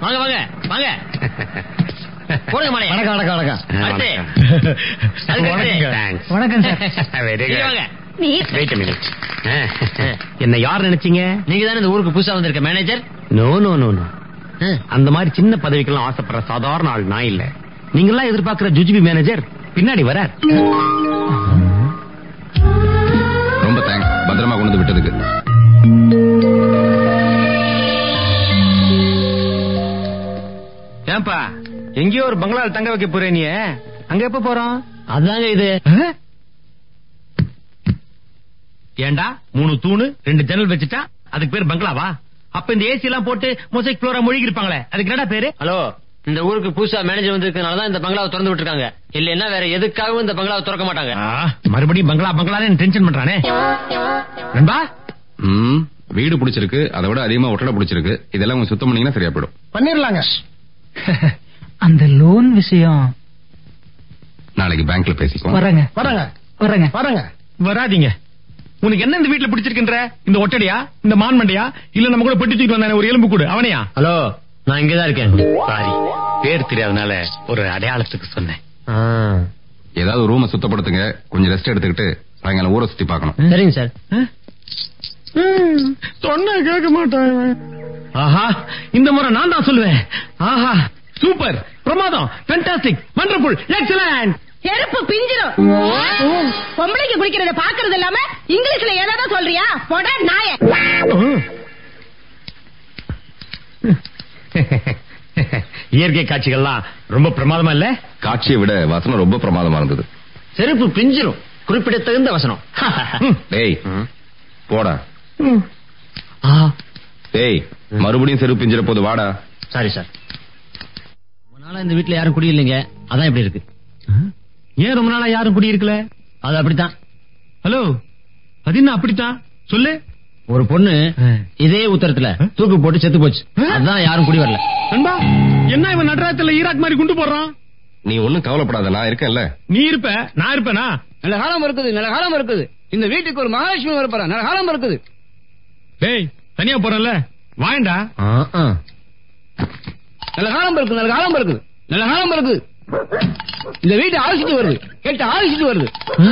வாங்க வாங்க வாங்க போடுங்க மாலையை வணக்கம் வணக்கம் வணக்கம் அடுத்து. அதுக்கு அடுத்து. Thanks. வணக்கம் சார் வெரி நீங்க வாங்க வெயிட் மினிட் என்ன யார் நினைச்சீங்க நீங்க தானே இந்த ஊருக்கு புதுசா வந்திருக்க manager no no no no அந்த மாதிரி சின்ன பதவிக்கெல்லாம் ஆசைப்படுற சாதாரண ஆள் நான் இல்ல நீங்கெல்லாம் எதிர்பார்க்கிற ஜுஜிபி மேனேஜர் பின்னாடி வர ரொம்ப தேங்க்ஸ் பத்திரமா கொண்டு வந்து விட்டதுக்கு ஏன்பா எங்கேயோ ஒரு பங்களால தங்க வைக்க போறே நீ அங்க எப்ப போறோம் அதாங்க இது ஏண்டா மூணு தூணு ரெண்டு ஜன்னல் வச்சுட்டா அதுக்கு பேர் பங்களாவா அப்ப இந்த ஏசி எல்லாம் போட்டு மொசைக் ஃப்ளோரா மொழிகி இருப்பாங்களே அதுக்கு என்னடா பேரு ஹலோ இந்த ஊருக்கு புதுசா மேனேஜர் வந்திருக்கனால தான் இந்த பங்களாவை திறந்து விட்டுருக்காங்க இல்லைன்னா வேற எதுக்காகவும் இந்த பங்களாவை திறக்க மாட்டாங்க ஆ, மறுபடியும் பங்களா பங்களான்னு டென்ஷன் பண்றானே நண்பா ம் வீடு பிடிச்சிருக்கு அதை விட அதிகமா ஒட்டடை பிடிச்சிருக்கு இதெல்லாம் கொஞ்சம் சுத்தம் பண்ணீங்கன்னா சரியா போயிடும் பண்ணிரலாங்க அந்த லோன் விஷயம் நாளைக்கு பேங்க்ல பேசிக்குவோம் வரங்க வரங்க வரங்க வரங்க வராதீங்க உனக்கு என்ன இந்த வீட்டுல பிடிச்சிருக்கின்ற இந்த ஒட்டடையா இந்த மான் மண்டையா இல்ல நம்ம கூட பெட்டி தூக்கிட்டு வந்தானே ஒரு எலும்பு கூடு அவனையா ஹலோ நான் இங்கதான் இருக்கேன் சாரி பேர் தெரியாதனால ஒரு அடையாளத்துக்கு சொன்னேன் ஆ. ஏதாவது ரூமை சுத்தப்படுத்துங்க கொஞ்சம் ரெஸ்ட் எடுத்துக்கிட்டு சாயங்காலம் ஊரை சுத்தி பார்க்கணும் சரிங்க சார் சொன்ன கேட்க மாட்டான் ஆஹா இந்த முறை நான் தான் சொல்லுவேன் ஆஹா சூப்பர் பிரமாதம் ஃபேண்டாஸ்டிக் வண்டர்ஃபுல் எக்ஸலன்ட் செருப்பு பிஞ்சிரும் பொம்பளைக்கு குடிக்கிறத பாக்குறது இல்லாம இங்கிலீஷ்ல ஏதாவது சொல்றியா போட நாய இயற்கை காட்சிகள்லாம் ரொம்ப பிரமாதமா இல்ல காட்சியை விட வசனம் ரொம்ப பிரமாதமா இருந்தது செருப்பு பிஞ்சிரும் குறிப்பிடத்தகுந்த வசனம் டேய் போடா ஆ, டேய் மறுபடியும் செருப்பு பிஞ்சிர போது வாடா சாரி சார் ரொம்ப நாளா இந்த வீட்டுல யாரும் குடியில்லைங்க அதான் இப்படி இருக்கு ஏன் ரொம்ப நாளா யாரும் குடியிருக்கல அது அப்படித்தான் ஹலோ அது என்ன அப்படித்தான் சொல்லு ஒரு பொண்ணு இதே உத்தரத்துல தூக்கு போட்டு செத்து போச்சு அதான் யாரும் குடி வரல நண்பா என்ன இவன் நடராத்துல ஈராக் மாதிரி குண்டு போடுறான் நீ ஒண்ணும் கவலைப்படாத நான் இருக்கேன்ல நீ இருப்ப நான் இருப்பேனா நல்ல காலம் இருக்குது நல்ல காலம் இருக்குது இந்த வீட்டுக்கு ஒரு மகாலட்சுமி வரப்போறா நல்ல காலம் இருக்குது டேய் தனியா போறேன்ல வாயண்டா ஆ, ஆ. நல்ல காலம் இருக்குது நல்ல காலம் இருக்குது நல்ல காலம் இருக்குது இந்த வீட்டை ஆலோசிட்டு வருது கேட்டு ஆலோசிட்டு வருது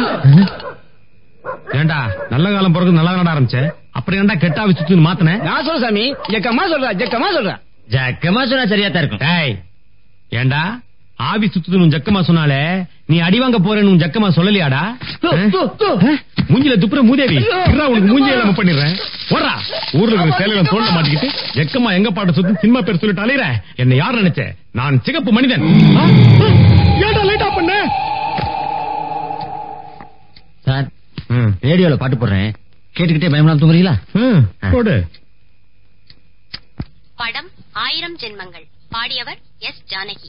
ஏண்டா நல்ல காலம் பிறகு நல்லா நட ஆரம்பிச்ச அப்புறம் ஏன்டா கெட்டா வச்சு மாத்தினேன் நான் சொல்ல சாமி ஜக்கம்மா சொல்றா ஜக்கம்மா சொல்றா ஜக்கமா சொன்னா சரியா தான் இருக்கும் டேய் ஏண்டா ஆவி சுத்துது ஜக்கமா சொன்னாலே நீ அடி வாங்க போறேன்னு உன் ஜக்கமா சொல்லலையாடா து, து, து. ஆ? மூஞ்சில துப்புற மூதேவி ஐயோ. இருடா, உனக்கு மூஞ்சி இல்லாம பண்ணிடுறேன் ஓடுறா ஊர்ல இருக்கிற சேலையில தோல்ல மாட்டிக்கிட்டு ஜக்கமா எங்க பாட்ட சுத்தி சினிமா பேர் சொல்லிட்டு அலையிற என்ன யார் நினைச்ச நான் சிகப்பு மனிதன் ஆ? ஆ? ஏன்டா லைட்டா பண்ண சார் ம். ரேடியோல பாட்டு போடுறேன் கேட்டுக்கிட்டே பயமெல்லாம் தூங்குறீங்களா ம், போடு படம் ஆயிரம் ஜென்மங்கள் பாடியவர் எஸ் ஜானகி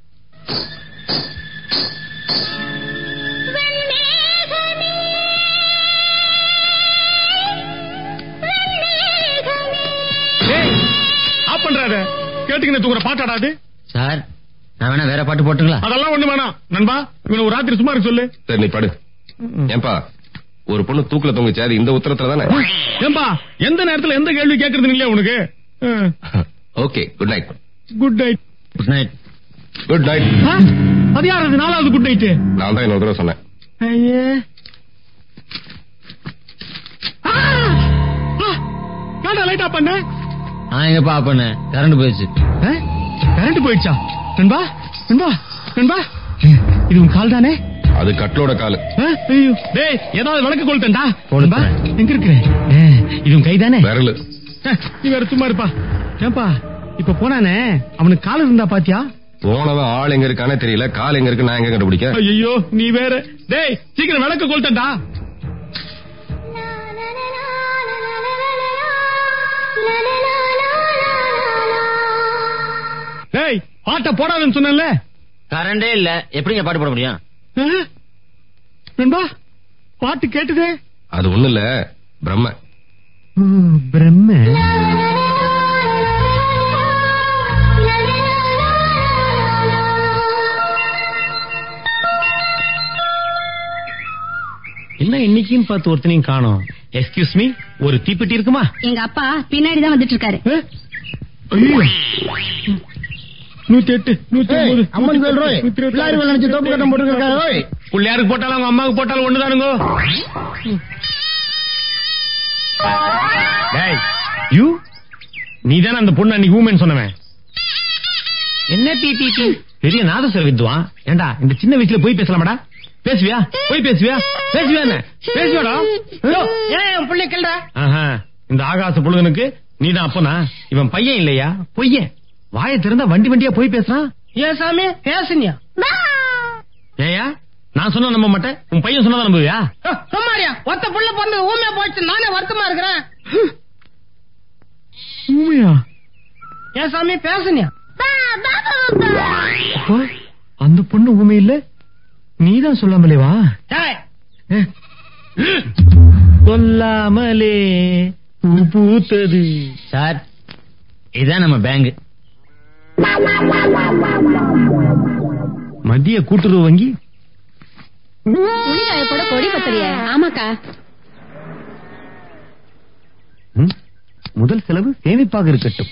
ஏய், ஆஃப் பண்றாரு கேட்டுக்கின்னு தூங்குற பாட்டாடாது சார் நான் வேணா வேற பாட்டு போட்டுங்களா அதெல்லாம் ஒண்ணு வேணாம் நண்பா இவனை ஒரு ராத்திரி சும்மா இருக்க சொல்லு சரி நீ படு ஏன்பா ஒரு பொண்ணு தூக்குல தொங்குச்சு அது இந்த உத்தரத்துல தானே ஏம்பா எந்த நேரத்துல எந்த கேள்வி கேட்கறது இல்லையா உனக்கு okay good night good night good night good night அது யார் அது நாலாவது குட் நைட் நான் தான் இன்னொரு தடவை சொன்னேன் லைட்டா பண்ண நான் எங்கப்பா ஆஃப் பண்ணேன் கரண்ட் போயிடுச்சு கரண்ட் போயிடுச்சா நண்பா நண்பா நண்பா இது உன் கால் தானே அது கட்லோட காலு ஆ? ஐயோ டேய் ஏதாவது விளக்கு கொளுத்தண்டா கொளுத்துறேன். நண்பா, எங்க இருக்கிற இது உன் கை தானே விரலு நீ வேற சும்மா இருப்பா ஏன்பா இப்ப போனானே அவனுக்கு கால் இருந்தா பாத்தியா போனவன் ஆள் எங்க இருக்கானே தெரியல கால் எங்க இருக்கு நான் எங்க கண்டுபிடிக்க ஐயோ நீ வேற டேய் சீக்கிரம் விளக்கு கொளுத்தண்டா டேய் பாட்ட போடாதுன்னு சொன்னேன்ல கரண்டே இல்ல எப்படிங்க பாட்டு போட முடியும் ஆ? நண்பா பாட்டு கேட்டுதே அது ஒண்ணு இல்ல பிரம்ம பிரம்ம என்ன இன்னைக்கும் பார்த்து ஒருத்தனையும் காணோம் எக்ஸ்கியூஸ் மீ ஒரு தீப்பெட்டி இருக்குமா எங்க அப்பா பின்னாடி தான் வந்துட்டு இருக்காரு ஆ? ஐயோ நூத்தி எட்டு நூத்தி ஏய், ஒன்பது அம்மன் கோயில் ரோய் பிள்ளாரி வேலை நினைச்சு தோப்பு கட்டம் போட்டுருக்காரு ஓய் பிள்ளையாருக்கு போட்டாலும் அவங்க அம்மாவுக்கு போட்டாலும் ஒண்ணுதானுங்க டேய் யூ நீ தானே அந்த பொண்ணு அன்னைக்கு ஊமேன்னு சொன்னவன் என்ன டீ டீ டீ பெரிய நாதஸ்வர வித்வான் ஏண்டா இந்த சின்ன வயசுல போய் பேசலாமாடா பேசுவியா போய் பேசுவியா பேசுவியா என்ன பேசுவாடா யோ, ஏன் என் பிள்ளை கிள்ற ஆஹா, இந்த ஆகாச புழுகனுக்கு நீதான் அப்பனா இவன் பையன் இல்லையா பொய்யன் வாயை திறந்தா வண்டி வண்டியா போய் பேசுறான் ஏன் சாமி பேசுனியா ஏயா நான் சொன்னா நம்ப மாட்டேன் உன் பையன் சொன்னதான் நம்புவியா சும்மாரியா ஒத்த புள்ள பொண்ணு ஊமையா போச்சு நானே வருத்தமா இருக்கிறேன் உண்மையா ஏன் சாமி பேசுனியா அப்போ அந்த பொண்ணு ஊமை இல்ல நீதான் சொல்லாமலே வா டேய், சொல்லாமலே பூ பூத்தது சார் இதுதான் நம்ம பேங்க் மத்திய கூட்டுறவு வங்கி துணிகாய போட கொடி பத்திரியா ஆமாக்கா ம், முதல் செலவு சேமிப்பாக இருக்கட்டும்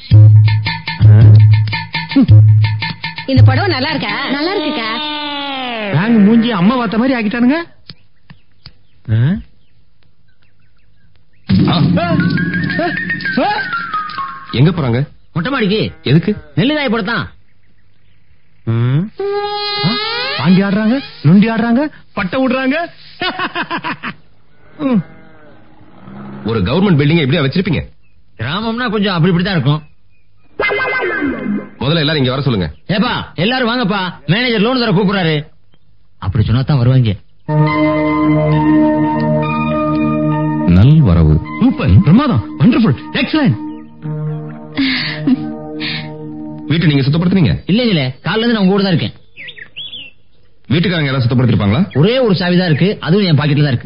இந்த புடவை நல்லா இருக்கா நல்லா இருக்குக்கா பேங்க் மூஞ்சி அம்மா பார்த்த மாதிரி ஆக்கிட்டானுங்க ஆ? எங்க போறாங்க மொட்டை மாடிக்கு எதுக்கு நெல்லு காய போடத்தான் ம். ஆ, பாண்டி ஆடுறாங்க நொண்டி ஆடுறாங்க பட்டை விடுறாங்க ம். ஒரு கவர்மெண்ட் பில்டிங் எப்படியா வச்சிருப்பீங்க கிராமம்னா கொஞ்சம் அப்படி இப்படிதான் இருக்கும் முதல்ல எல்லாரும் இங்க வர சொல்லுங்க ஏப்பா எல்லாரும் வாங்கப்பா மேனேஜர் லோன் தர கூப்பிடுறாரு அப்படி சொன்னா தான் வருவாங்க நல் வரவு சூப்பர் பிரமாதம் வண்டர்ஃபுல் எக்ஸலன்ட் வீட்டை நீங்க சுத்தப்படுத்துனீங்க இல்லைங்களே காலைல இருந்து நான் உங்க கூட தான் இருக்கேன் வீட்டுக்காரங்க யாராவது சுத்தப்படுத்திருப்பாங்களா ஒரே ஒரு சாவி தான் இருக்கு அதுவும் என் பாக்கெட்ல தான் இருக்கு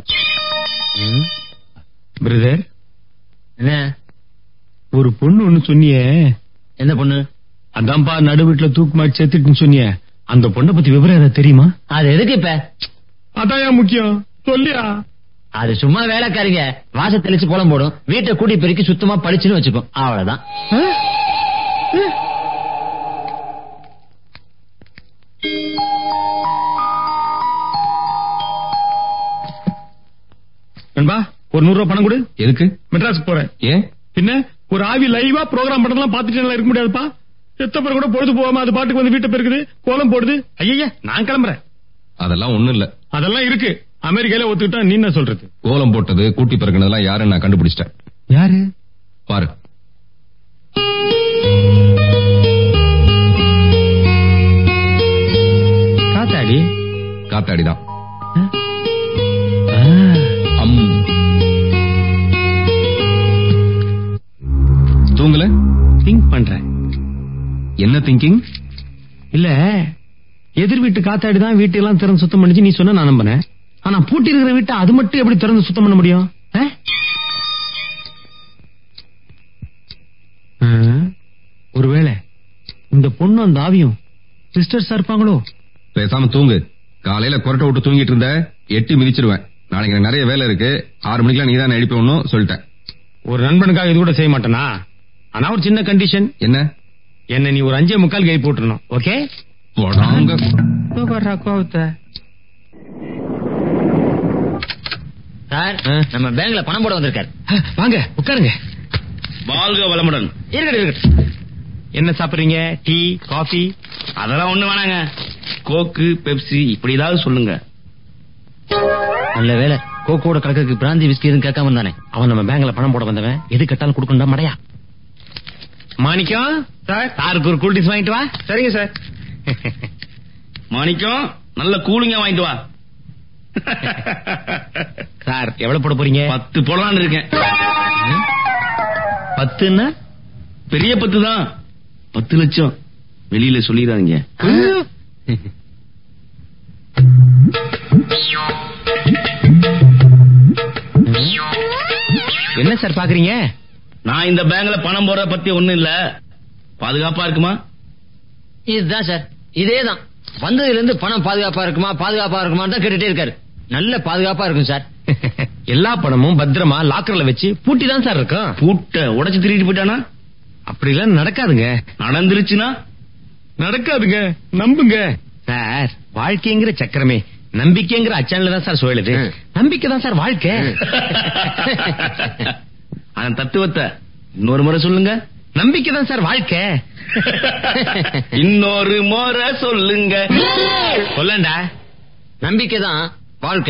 பிரதர் என்ன ஒரு பொண்ணு ஒண்ணு சொன்னியே எந்த பொண்ணு அதான்ப்பா நடு வீட்டுல தூக்கு மாட்டி சேர்த்துட்டுன்னு சொன்னியே அந்த பொண்ணை பத்தி விவரம் ஏதாவது தெரியுமா அது எதுக்கு இப்ப அதான் ஏன் முக்கியம் சொல்லியா அது சும்மா வேலைக்காரிங்க வாச தெளிச்சு கோலம் போடும் வீட்டை கூட்டி பெருக்கி சுத்தமா பளிச்சுன்னு வச்சுக்கும் அவ்வளவுதான் நண்பா ஒரு நூறு ரூபாய் பணம் கொடு எதுக்கு மெட்ராஸுக்கு போறேன் ஏன் பின்ன ஒரு ஆவி லைவா ப்ரோக்ராம் பண்றதெல்லாம் பாத்துட்டு இருக்க முடியாதுப்பா எத்த பேர் கூட பொழுது போகாம அது பாட்டுக்கு வந்து வீட்டை பெருக்குது கோலம் போடுது ஐயா நான் கிளம்புறேன் அதெல்லாம் ஒண்ணும் இல்ல அதெல்லாம் இருக்கு அமெரிக்கால ஒத்துக்கிட்டா நீ என்ன சொல்றது கோலம் போட்டது கூட்டி பிறகுனதெல்லாம் யாருன்னு நான் கண்டுபிடிச்சிட்டேன் யாரு பாரு காத்தாடி காத்தாடிதான் அம் தூங்கல திங்க் பண்றேன் என்ன திங்கிங் இல்ல எதிர் வீட்டு காத்தாடி தான் வீட்டெல்லாம் திறந்து சுத்தம் பண்ணிச்சு நீ சொன்ன நான் நம்பினேன் ஆனா பூட்டி இருக்கிற வீட்டை அது மட்டும் எப்படி திறந்து சுத்தம் பண்ண முடியும் ஆ? ஆ, ஒருவேளை இந்த பொண்ணு அந்த ஆவியும் சிஸ்டர்ஸா இருப்பாங்களோ பேசாம தூங்கு காலையில கொரட்டை விட்டு தூங்கிட்டு இருந்த எட்டி மிதிச்சிருவேன் நாளைக்கு எனக்கு நிறைய வேலை இருக்கு ஆறு மணிக்கெல்லாம் நீ தான் எழுப்பணும் சொல்லிட்டேன் ஒரு நண்பனுக்காக இது கூட செய்ய மாட்டேனா ஆனா ஒரு சின்ன கண்டிஷன் என்ன என்ன நீ ஒரு அஞ்சே முக்கால் கை போட்டுறணும் ஓகே போடாங்க. சார் நம்ம பேங்க்ல பணம் போட வந்திருக்காரு வாங்க உட்காருங்க வாழ்க வளமுடன் இருக்கட்டும் இருக்கட்டும் என்ன சாப்பிடுறீங்க டீ காஃபி அதெல்லாம் ஒண்ணு வேணாங்க கோக்கு பெப்சி இப்படி ஏதாவது சொல்லுங்க நல்ல வேலை கோக்கோட கலக்கிறதுக்கு பிராந்தி விஸ்கி எதுவும் கேட்காம இருந்தானே அவன் நம்ம பேங்க்ல பணம் போட வந்தவன் எது கட்டாலும் கொடுக்கணும்டா மடையா மாணிக்கம் சார் சாருக்கு ஒரு கூல் ட்ரிங்க்ஸ் வாங்கிட்டு வா சரிங்க சார் மாணிக்கம் நல்ல கூலிங்கா வாங்கிட்டு வா சார் எவ்வளவு போட போறீங்க பத்து போடலான்னு இருக்கேன் பத்துன்னா பெரிய பத்து தான் பத்து லட்சம் வெளியில சொல்லிடாதீங்க என்ன சார் பாக்குறீங்க நான் இந்த பேங்க்ல பணம் போடுறத பத்தி ஒண்ணும் இல்ல பாதுகாப்பா இருக்குமா இதுதான் சார் இதேதான் வந்ததுல இருந்து பணம் பாதுகாப்பா இருக்குமா பாதுகாப்பா இருக்குமா தான் கேட்டுட்டே இருக்காரு நல்ல பாதுகாப்பா இருக்கும் சார் எல்லா பணமும் பத்திரமா லாக்கர்ல வச்சு பூட்டி தான் சார் இருக்கும் பூட்டை உடைச்சு திருடிட்டு போயிட்டானா அப்படி எல்லாம் நடக்காதுங்க நடந்துருச்சுன்னா நடக்காதுங்க நம்புங்க சார் வாழ்க்கைங்கிற சக்கரமே நம்பிக்கைங்கிற அச்சான்ல தான் சார் சுழலுது ம். நம்பிக்கை தான் சார் வாழ்க்கை அந்த தத்துவத்தை இன்னொரு முறை சொல்லுங்க நம்பிக்கை தான் சார் வாழ்க்கை இன்னொரு முறை சொல்லுங்க சொல்லண்டா நம்பிக்கை தான் வாழ்க்கை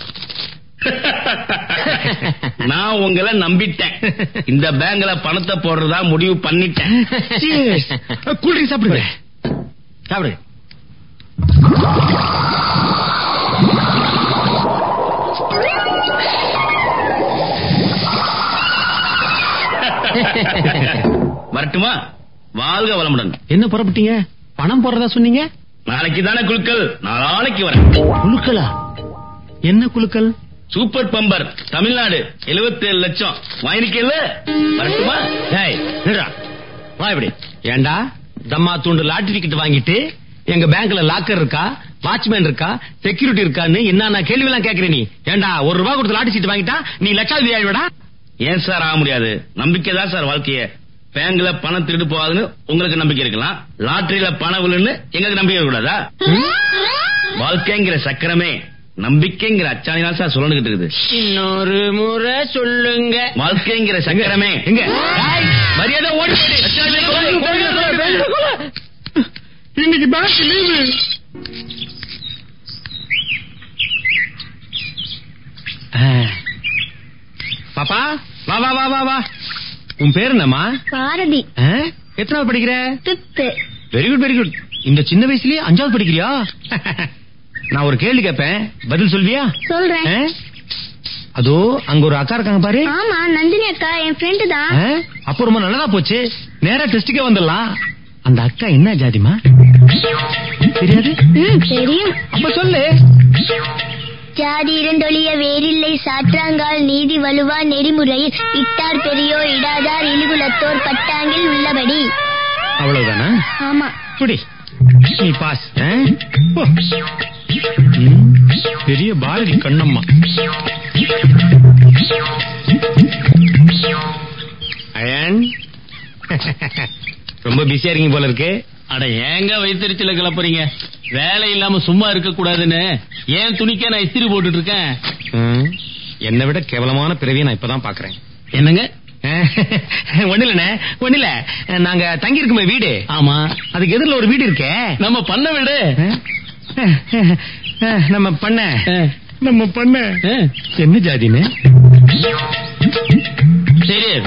நான் உங்களை நம்பிட்டேன் இந்த பேங்க்ல பணத்தை போடுறதா முடிவு பண்ணிட்டேன் கூல்ட்ரிங்க் சாப்பிடுங்க சாப்பிடு வரட்டுமா வாழ்க வளமுடன் என்ன புறப்பட்டீங்க பணம் போடுறதா சொன்னீங்க நாளைக்கு தானே குழுக்கள் நாளைக்கு வரேன் குழுக்களா என்ன குழுக்கள் சூப்பர் பம்பர் தமிழ்நாடு 77 லட்சம் வாங்கிருக்கல வரட்டுமா டேய் நில்றா. வா இப்படி ஏண்டா தம்மா தூண்டு லாட்டரி டிக்கெட் வாங்கிட்டு எங்க பேங்க்ல லாக்கர் இருக்கா வாட்ச்மேன் இருக்கா செக்யூரிட்டி இருக்கான்னு என்ன கேள்வி எல்லாம் கேக்குற நீ ஏண்டா ஒரு ரூபா கொடுத்து லாட்டரி சீட் வாங்கிட்டா நீ லட்சாதிபதி ஆயிடுவடா ஏன் சார் ஆக முடியாது நம்பிக்கை தான் சார் வாழ்க்கைய பேங்க்ல பணம் திருடு போகாதுன்னு உங்களுக்கு நம்பிக்கை இருக்கலாம் லாட்டரியில பணம் விழுன்னு எங்களுக்கு நம்பிக்கை இருக்கக்கூடாதா வாழ்க்கைங்கிற சக்கரமே நம்பிக்கைங்கிற அச்சாணி தான் சார் சொல்லணுகிட்டு இருக்குது இன்னொரு முறை சொல்லுங்க வாழ்க்கைங்கிற சக்கரமே எங்க டேய், மரியாதை ஓடி போயிடு. இன்னைக்கு பேங்க் லீவு பாப்பா வா வா வா வா வா உன் பேர் என்னம்மா பாரதி ஆ? எத்தனாவது படிக்கிற fifth very good very good இந்த சின்ன வயசுலயே அஞ்சாவது படிக்கிறியா நான் ஒரு கேள்வி கேட்பேன் பதில் சொல்வியா சொல்றேன் ஆ? அதோ அங்க ஒரு அக்கா இருக்காங்க பாரு ஆமா நந்தினி அக்கா என் ஃப்ரெண்டு தான் ஆ? அப்ப ரொம்ப நல்லதா போச்சு நேரா டெஸ்டுக்கே வந்துடலாம் அந்த அக்கா என்ன ஜாதிமா தெரியாது ம் தெரியும் அப்ப சொல்லு ஜாதி இரண்டொழிய வேறில்லை சாற்றாங்கால் நீதி வலுவா நெறிமுறையில் இட்டார் பெரியோர் இடாதார் இழிகுலத்தோர் பட்டாங்கில் உள்ளபடி அவ்வளவுதானா ஆமா புடி நீ பாஸ் ஆ? போ. ம், பெரிய பாரதி கண்ணம்மா அயன் ரொம்ப பிஸியா இருக்கீங்க போல இருக்கு அட ஏங்க வைத்தறிச்சல கிளப்புறீங்க வேலை இல்லாம சும்மா இருக்க கூடாதுன்னு ஏன் துணிக்கே நான் இஸ்திரி போட்டுட்டு இருக்கேன் ம், என்னை விட கேவலமான பிறவியை நான் இப்பதான் பாக்குறேன் என்னங்க ஒண்ணு இல்லண்ணே ஒண்ணு இல்ல நாங்க தங்கி இருக்குமே வீடு ஆமா அதுக்கு எதிரில ஒரு வீடு இருக்கே நம்ம பண்ண விடு நம்ம பண்ண ஆ. நம்ம பண்ண ஆ, என்ன ஜாதின்னு தெரியாது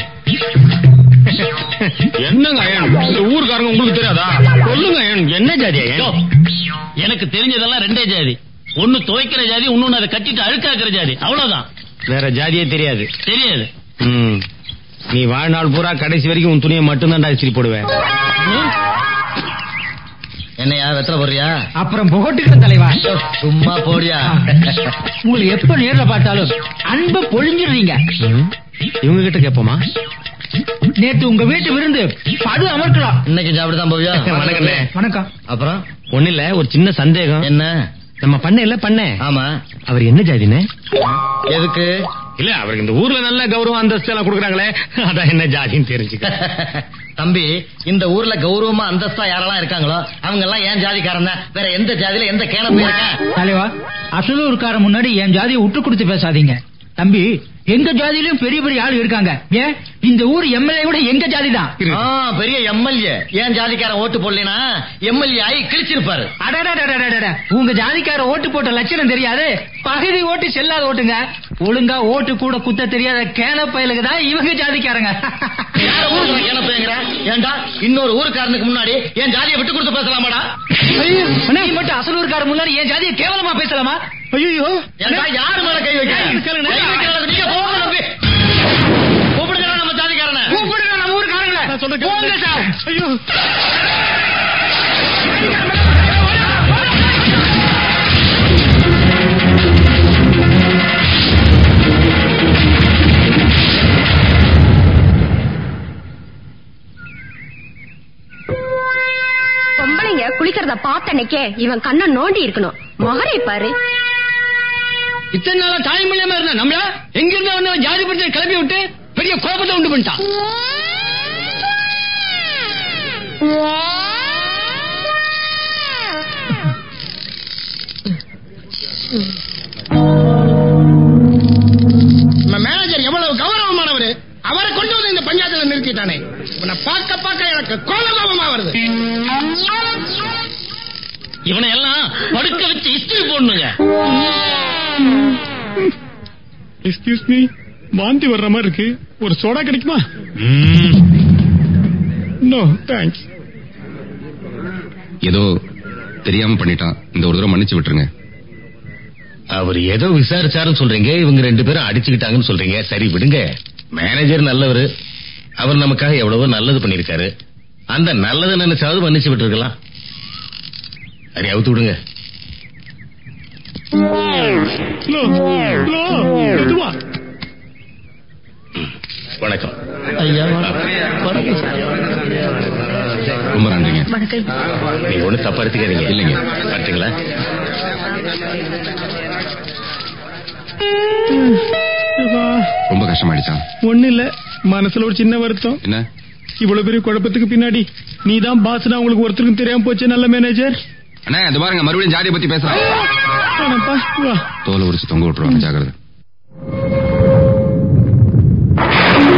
என்னங்க அயன் இந்த ஊருக்காரங்க உங்களுக்கு தெரியாதா சொல்லுங்க அயன் என்ன ஜாதி யோ, அயன் எனக்கு தெரிஞ்சதெல்லாம் ரெண்டே ஜாதி ஒன்னு துவைக்கிற ஜாதி இன்னொன்னு அதை கட்டிட்டு அழுக்காக்குற ஜாதி அவ்வளவுதான் வேற ஜாதியே தெரியாது தெரியாது ம். நீ வாழ்நாள் பூரா கடைசி வரைக்கும் உன் துணியை மட்டும்தான் இஸ்திரி போடுவேன் என்னையா வெத்தலை போடுறியா அப்புறம் புகட்டுக்கிறேன் தலைவா சும்மா போடியா உங்களை எப்ப நேர்ல பார்த்தாலும் அன்பு பொழிஞ்சிடுறீங்க ம். இவங்க கிட்ட கேப்போமா நேத்து உங்க வீட்டு விருந்து படு அமர்க்கலாம் இன்னைக்கு சாப்பிட்டுதான் போவியா வணக்கண்ணே. வணக்கம் அப்புறம் ஒண்ணு இல்ல ஒரு சின்ன சந்தேகம் என்ன நம்ம பண்ண இல்ல பண்ண ஆமா அவர் என்ன ஜாதின்னு எதுக்கு இல்ல அவருக்கு இந்த ஊர்ல நல்ல கௌரவம் அந்தஸ்து எல்லாம் கொடுக்குறாங்களே அதான் என்ன ஜாதின்னு தெரிஞ்சுக்க தம்பி இந்த ஊர்ல கௌரவமா அந்தஸ்தா யாரெல்லாம் இருக்காங்களோ அவங்க எல்லாம் ஏன் ஜாதிக்காரன் தான் வேற எந்த ஜாதியில எந்த கேன போயிருக்கேன் தலைவா அசலூர்கார முன்னாடி என் ஜாதியை விட்டு கொடுத்து பேசாதீங்க தம்பி எங்க ஜாதியிலும் பெரிய பெரிய ஆள் இருக்காங்க ஏன் இந்த ஊர் எம்எல்ஏ கூட எங்க ஜாதி தான் ஆ, பெரிய எம்எல்ஏ ஏன் ஜாதிக்காரன் ஓட்டு போடலைனா எம்எல்ஏ ஆகி கிழிச்சிருப்பாரு அடடடடடடட. உங்க ஜாதிக்கார ஓட்டு போட்ட லட்சணம் தெரியாது பகுதி ஓட்டு செல்லாத ஓட்டுங்க ஒழுங்கா ஓட்டு கூட குத்த தெரியாத கேன பயலுக்கு தான் இவங்க ஜாதிக்காரங்க யார ஊருக்கு ஏன பேங்குற ஏன்டா இன்னொரு ஊருக்காரனுக்கு முன்னாடி என் ஜாதியை விட்டு கொடுத்து பேசலாமாடா ஐயோ, நீ மட்டும் அசலூர்கார முன்னாடி என் ஜாதியை கேவலமா பேசலாமா ஐயோ ஏன்டா யாரு மேல கை வைக்க கேளுங்க. கை வைக்கிறத நீங்க போங்க தம்பி கூப்பிடுங்க நம்ம ஜாதிக்காரனை கூப்பிடுங்க நம்ம ஊருக்காரங்கள போங்க சார் ஐயோ பொம்பளைங்க குளிக்கிறத பார்த்தனைக்கே இவன் கண்ணை நோண்டி இருக்கணும் மொகரை பாரு இத்தனை நாளா தாய் மூலியமா இருந்தா நம்மள எங்க இருந்து வந்து ஜாதி பிரச்சனை கிளப்பி விட்டு பெரிய கோபத்தை உண்டு பண்ணிட்டான் இவனை எல்லாம் படுக்க வச்சு இஸ்திரி போடணுங்க எக்ஸ்கியூஸ் மீ வாந்தி வர்ற மாதிரி இருக்கு ஒரு சோடா கிடைக்குமா நோ தேங்க்ஸ் ஏதோ தெரியாம பண்ணிட்டான் இந்த ஒரு தடவை மன்னிச்சு விட்டுருங்க அவர் ஏதோ விசாரிச்சாருன்னு சொல்றீங்க இவங்க ரெண்டு பேரும் அடிச்சுக்கிட்டாங்கன்னு சொல்றீங்க சரி விடுங்க மேனேஜர் நல்லவரு அவர் நமக்காக எவ்வளவோ நல்லது பண்ணிருக்காரு அந்த நல்லதை நினைச்சாவது மன்னிச்சு விட்டுருக்கலாம் சரி அவுத்து விடுங்க மெதுவா வணக்கம் ஐயா வணக்கம் சார் ரொம்ப நன்றிங்க நீங்க ஒண்ணு தப்பா எடுத்துக்காதீங்க இல்லைங்க. பார்த்தீங்களா ரொம்ப கஷ்டமாயிடுச்சா ஒண்ணு இல்ல மனசுல ஒரு சின்ன வருத்தம் என்ன இவ்வளவு பெரிய குழப்பத்துக்கு பின்னாடி நீதான் பாஸ்னா உங்களுக்கு ஒருத்தருக்கும் தெரியாம போச்சு நல்ல மேனேஜர் அண்ணா இது பாருங்க மறுபடியும் ஜாதியை பத்தி பேசுறான் ஆனாப்பா, வா தோலை உரிச்சு தொங்க விட்டுருவாங்க ஜாகிரதை